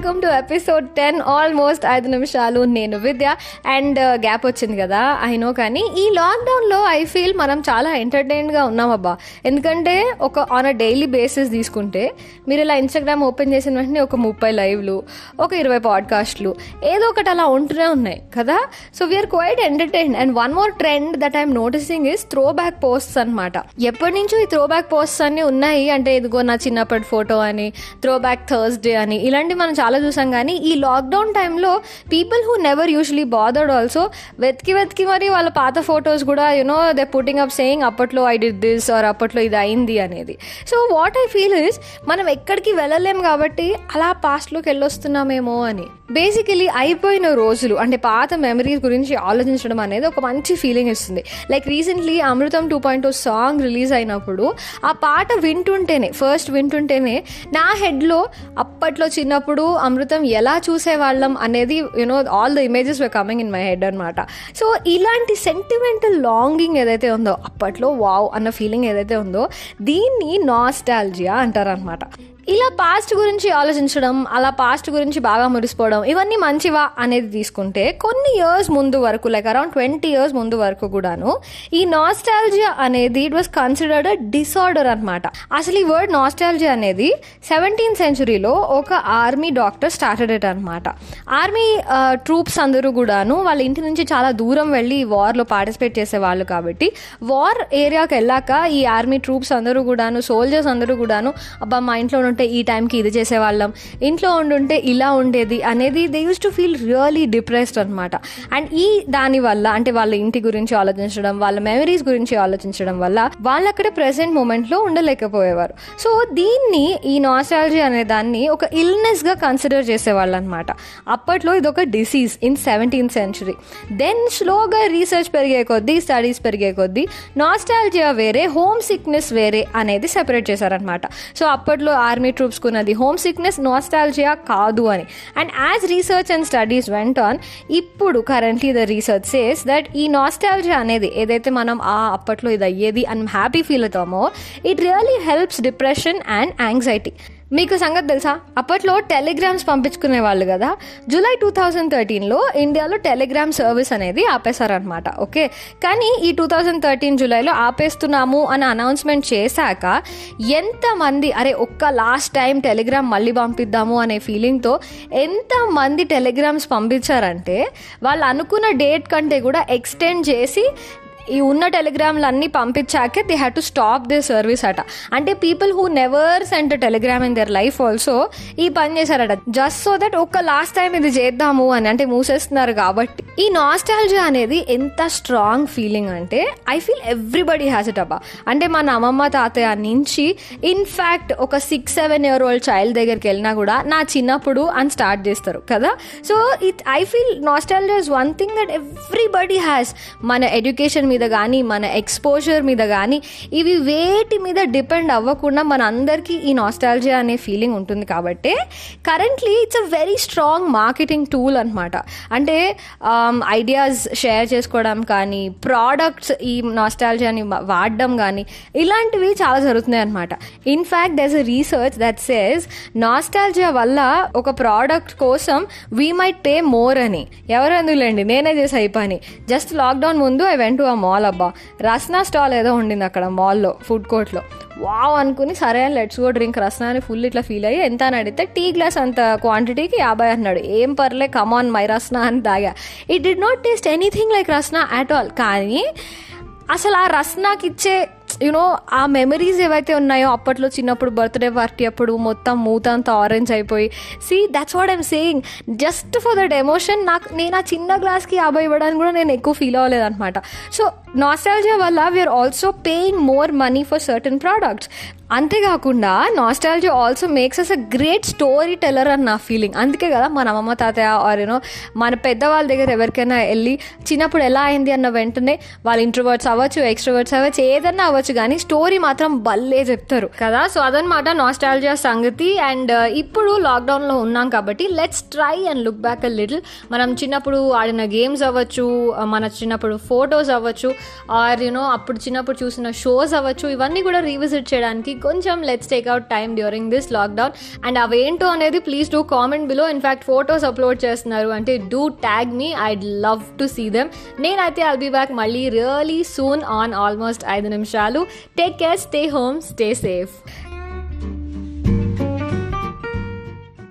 welcome to episode ten almost ఐదు నిమిషాలు నేను విద్య అండ్ గ్యాప్ వచ్చింది కదా ఐ నో కానీ ఈ లాక్డౌన్లో ఐ ఫీల్ మనం చాలా ఎంటర్టైన్గా ఉన్నాం అబ్బా ఎందుకంటే ఒక ఆన్ అ డైలీ బేసిస్ తీసుకుంటే మీరు ఇలా ఇన్స్టాగ్రామ్ ఓపెన్ చేసిన వెంటనే ఒక ముప్పై లైవ్లు ఒక ఇరవై పాడ్కాస్ట్లు ఏదో ఒకటి అలా ఉంటూనే ఉన్నాయి కదా so we're quite entertain and one more trend that I'm noticing is throwback posts అనమాట ఎప్పటి నుంచో ఈ త్రో బ్యాక్ పోస్ట్స్ అన్ని ఉన్నాయి అంటే ఇదిగో నా చిన్నప్పటి ఫోటో అని త్రో బ్యాక్ థర్స్డే అని ఇలాంటివి మనం చాలా చూసాం కానీ ఈ లాక్డౌన్ టైంలో people who never usually bothered also వెతికి వెతికి మరి వాళ్ళ పాత ఫొటోస్ కూడా you know they putting up saying అప్పట్లో ఐ డిడ్ దిస్ ఆర్ అప్పట్లో ఇది అయింది అనేది so what I feel is మనం ఎక్కడికి వెళ్ళలేం కాబట్టి అలా పాస్ట్లోకి వెళ్ళొస్తున్నామేమో అని బేసికలీ అయిపోయిన రోజులు అంటే పాత మెమరీస్ గురించి ఆలోచించడం అనేది ఒక మంచి ఫీలింగ్ ఇస్తుంది like recently Amrutham two point song release అయినప్పుడు ఆ పాట వింటుంటేనే ఫస్ట్ వింటుంటేనే నా హెడ్లో అప్పట్లో చిన్నప్పుడు అమృతం ఎలా చూసేవాళ్ళం అనేది you know all the images were coming in my head అనమాట సో ఇలాంటి సెంటిమెంటల్ లాంగింగ్ ఏదైతే ఉందో అప్పట్లో వావ్ అన్న ఫీలింగ్ ఏదైతే ఉందో దీన్ని నాస్టాలజియా అంటారనమాట ఇలా పాస్ట్ గురించి ఆలోచించడం అలా పాస్ట్ గురించి బాగా మురిసిపోవడం ఇవన్నీ మంచివా అనేది తీసుకుంటే కొన్ని ఇయర్స్ ముందు వరకు లైక్ అరౌండ్ ట్వంటీ ఇయర్స్ ముందు వరకు కూడాను ఈ నాస్టాలజియా అనేది it was considered a disorder అనమాట అసలు ఈ వర్డ్ నాస్టాలజియా అనేది సెవెంటీన్త్ సెంచురీలో ఒక ఆర్మీ డాక్టర్ స్టార్టెడ్ ఇట్ అనమాట ఆర్మీ ట్రూప్స్ అందరూ కూడాను వాళ్ళ ఇంటి నుంచి చాలా దూరం వెళ్ళి ఈ వార్లో పార్టిసిపేట్ చేసేవాళ్ళు కాబట్టి వార్ ఏరియాకి వెళ్ళాక ఈ ఆర్మీ ట్రూప్స్ అందరూ కూడాను సోల్జర్స్ అందరూ కూడాను అబ్బా మా ఇంట్లో ఉంటే ఈ టైంకి ఇది చేసేవాళ్ళం ఇంట్లో ఉండుంటే ఇలా ఉండేది అనేది they use to feel really depressed అనమాట అండ్ ఈ దాని వల్ల అంటే వాళ్ళ ఇంటి గురించి ఆలోచించడం వాళ్ళ మెమరీస్ గురించి ఆలోచించడం వల్ల వాళ్ళు అక్కడ ప్రెసెంట్ మూమెంట్లో ఉండలేకపోయేవారు సో దీన్ని ఈ నాస్టాలజీ అనే దాన్ని ఒక ఇల్నెస్ గా కన్సిడర్ చేసేవాళ్ళు అనమాట అప్పట్లో ఇది ఒక disease in seventeenth century then స్లోగా రీసెర్చ్ పెరిగే కొద్దీ స్టడీస్ పెరిగే కొద్దీ నాస్టాలజియా వేరే హోమ్ సిక్నెస్ వేరే అనేది సెపరేట్ చేశారనమాట సో అప్పట్లో ఆర్మీ ట్రూప్స్ కున్నది హోమ్ సిక్నెస్ నాస్టాలజియా కాదు అని and as research and studies went on ఇప్పుడు currently the research says that ఈ నాస్టాలజియా అనేది ఏదైతే మనం ఆ అప్పట్లో ఇది అయ్యేది అని హ్యాపీ ఫీల్ అవుతామో it really helps depression and anxiety మీకు సంగతి తెలుసా అప్పట్లో టెలిగ్రామ్స్ పంపించుకునే వాళ్ళు కదా జూలై టూ థౌజండ్ థర్టీన్లో ఇండియాలో టెలిగ్రామ్ సర్వీస్ అనేది ఆపేశారనమాట ఓకే కానీ ఈ టూ థౌజండ్ థర్టీన్ జూలైలో ఆపేస్తున్నాము అని అనౌన్స్మెంట్ చేశాక ఎంతమంది అరే ఒక్క లాస్ట్ టైం టెలిగ్రామ్ మళ్ళీ పంపిద్దాము అనే ఫీలింగ్తో ఎంతమంది టెలిగ్రామ్స్ పంపించారంటే వాళ్ళు అనుకున్న డేట్ కంటే కూడా ఎక్స్టెండ్ చేసి ఈ ఉన్న టెలిగ్రామ్లు అన్నీ పంపించాకే they had to stop they service అట అంటే people who never sent telegram in their life also ఈ పని చేశారట జస్ట్ సో దట్ ఒక్క లాస్ట్ టైం ఇది చేద్దాము అని అంటే మూసేస్తున్నారు కాబట్టి ఈ నాస్టాలజీ అనేది ఎంత స్ట్రాంగ్ ఫీలింగ్ అంటే I feel everybody has it అబ్బా అంటే మన అమ్మమ్మ తాతయ్య నుంచి ఇన్ఫ్యాక్ట్ ఒక six seven year old child దగ్గరికి వెళ్ళినా కూడా నా చిన్నప్పుడు అని స్టార్ట్ చేస్తారు కదా so it I feel nostalgia is one thing that everybody has మన ఎడ్యుకేషన్ మీద కానీ మన ఎక్స్పోజర్ మీద కానీ ఇవి వేటి మీద డిపెండ్ అవ్వకుండా మన అందరికీ ఈ నాస్టాలజీ అనే ఫీలింగ్ ఉంటుంది కాబట్టి currently it's a very strong marketing tool అనమాట అంటే ఐడియాస్ షేర్ చేసుకోవడం కానీ ప్రోడక్ట్స్ ఈ నాస్టాలజీని వాడడం కానీ ఇలాంటివి చాలా జరుగుతున్నాయి అనమాట in fact there's a research that says nostalgia వల్ల ఒక ప్రోడక్ట్ కోసం వీ మైట్ పే మోర్ అని ఎవరు అందులేండి నేనే చేసి అయిపోయి జస్ట్ లాక్డౌన్ ముందు ఐ వెంట్ టు ఆ మాల్ అబ్బా రస్నా స్టాల్ ఏదో ఉండింది అక్కడ మాల్లో ఫుడ్ కోర్ట్లో వావ్ అనుకుని సరే అని లెట్స్ గో డ్రింక్ రస్నా అని ఫుల్ ఇట్లా ఫీల్ అయ్యి ఎంత అని అడిగితే టీ గ్లాస్ అంత క్వాంటిటీకి యాభై అన్నాడు ఏం పర్లే కమాన్ మై రస్నా అని తాగా it did not taste anything like Rasna at all కానీ అసలు ఆ రస్నాకి ఇచ్చే యూనో ఆ మెమరీస్ ఏవైతే ఉన్నాయో అప్పట్లో చిన్నప్పుడు బర్త్డే పార్టీ అప్పుడు మొత్తం మూత అంతా ఆరెంజ్ అయిపోయి see that's what I'm saying just for that emotion నాకు నేను ఆ చిన్న గ్లాస్కి యాభై ఇవ్వడానికి కూడా నేను ఎక్కువ ఫీల్ అవ్వలేదు అనమాట సో నాస్టాలజియా వల్ల we're also paying more money for certain products అంతేకాకుండా nostalgia also makes us a great storyteller అని నా ఫీలింగ్ అందుకే కదా మన అమ్మమ్మ తాతయ్య ఆర్ యూనో మన పెద్దవాళ్ళ దగ్గర ఎవరికైనా వెళ్ళి చిన్నప్పుడు ఎలా అయింది అన్న వెంటనే వాళ్ళ ఇంట్రోవర్ట్స్ అవ్వచ్చు ఎక్స్ట్రోవర్ట్స్ అవ్వచ్చు ఏదన్నా అవ్వచ్చు కానీ స్టోరీ మాత్రం భలే చెప్తారు కదా సో అదనమాట నాస్టాలజియా సంగతి అండ్ ఇప్పుడు లాక్డౌన్లో ఉన్నాం కాబట్టి let's try and look back a little మనం చిన్నప్పుడు ఆడిన గేమ్స్ అవ్వచ్చు మన చిన్నప్పుడు ఫొటోస్ అవ్వచ్చు ఆర్ యూనో అప్పుడు చిన్నప్పుడు చూసిన షోస్ అవ్వచ్చు ఇవన్నీ కూడా రీవిజిట్ చేయడానికి కొంచెం let's take out time during this lockdown and అవేంటో అనేది please do comment below in fact photos upload చేస్తున్నారు అంటే do tag me I'd love to see them నేనైతే ఐల్ బీ బ్యాక్ మళ్ళీ రియలీ సూన్ ఆన్ ఆల్మోస్ట్ ఐదు నిమిషాలు take care stay home stay safe